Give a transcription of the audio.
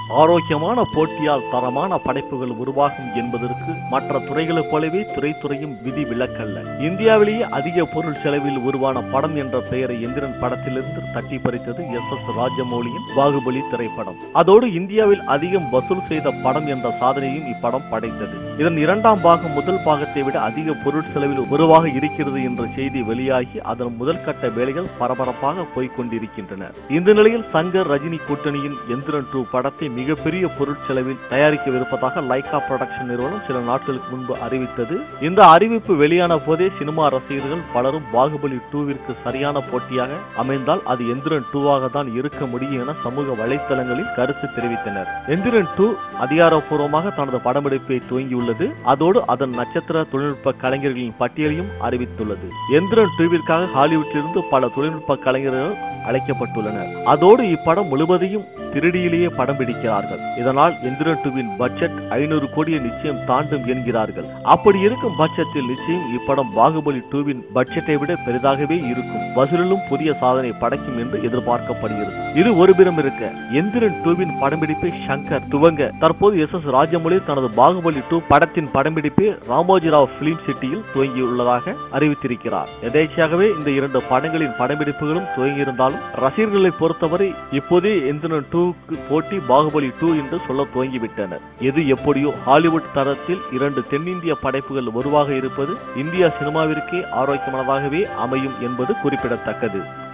ஆரோக்கியமான போட்டியால் தரமான படைப்புகள் உருவாகும் என்பதற்கு மற்ற துறைகளைப் போலவே திரைத்துறையும் விதி விலக்கல்ல இந்தியாவிலேயே அதிக பொருள் செலவில் உருவான படம் என்ற பெயரை எந்திரன் படத்திலிருந்து தட்டி பறித்தது எஸ் எஸ் ராஜமௌலியின் பாகுபலி திரைப்படம் அதோடு இந்தியாவில் அதிகம் வசூல் செய்த படம் என்ற சாதனையும் இப்படம் படைத்தது இதன் இரண்டாம் பாகம் முதல் பாகத்தை விட அதிக பொருள் செலவில் உருவாக இருக்கிறது என்ற செய்தி வெளியாகி அதன் முதல் கட்ட வேலைகள் பரபரப்பாக போய்க் கொண்டிருக்கின்றன இந்த நிலையில் சங்கர் ரஜினி கூட்டணியின் எந்திரன் டூ படத்தை மிகப்பெரிய பொருட்செலவில் தயாரிக்கவிருப்பதாக லைகா புரொடக்ஷன் நிறுவனம் சில நாட்களுக்கு முன்பு அறிவித்தது இந்த அறிவிப்பு வெளியான போதே சினிமா ரசிகர்கள் பலரும் பாகுபலி டூவிற்கு சரியான போட்டியாக அமைந்தால் அது எந்திரன் டூவாக தான் இருக்க முடியும் என சமூக வலைத்தளங்களில் கருத்து தெரிவித்தனர் எந்திரன் டூ அதிகாரப்பூர்வமாக தனது படமெடுப்பை துவங்கியுள்ளது அதோடு அதன் நட்சத்திர தொழில்நுட்ப கலைஞர்களின் பட்டியலையும் அறிவித்துள்ளது எந்திரன் டூவிற்காக ஹாலிவுட்டிலிருந்து பல தொழில்நுட்ப கலைஞர்கள் அழைக்கப்பட்டுள்ளனர் அதோடு இப்படம் முழுவதையும் திருடியிலேயே படம் பிடிக்கிறார்கள் இதனால் எந்திரன் டூவின் பட்ஜெட் ஐநூறு கோடியை நிச்சயம் தாண்டும் என்கிறார்கள் அப்படி இருக்கும் பட்சத்தில் நிச்சயம் இப்படம் பாகுபலி டூவின் பட்ஜெட்டை விட பெரிதாகவே இருக்கும் வசூலிலும் புதிய சாதனை படைக்கும் என்று எதிர்பார்க்கப்படுகிறது இது ஒருபுறம் இருக்க எந்திரன் டூவின் படம்பிடிப்பை சங்கர் துவங்க தற்போது எஸ் எஸ் ராஜமௌழி தனது பாகுபலி டூ படத்தின் படம்பிடிப்பை ராமோஜிராவ் பிலிம் சிட்டியில் துவங்கியுள்ளதாக அறிவித்திருக்கிறார் எதேச்சையாகவே இந்த இரண்டு படங்களின் படம்பிடிப்புகளும் துவங்கியிருந்தாலும் ரசிகர்களை பொறுத்தவரை இப்போதே எந்திரன் டூக்கு போட்டி பாகுபலி டூ என்று சொல்ல துவங்கிவிட்டனர் எது எப்படியோ ஹாலிவுட் தரத்தில் இரண்டு தென்னிந்திய படைப்புகள் உருவாக இருப்பது இந்திய சினிமாவிற்கே ஆரோக்கியமானதாகவே அமையும் என்பது குறிப்பிடத்தக்கது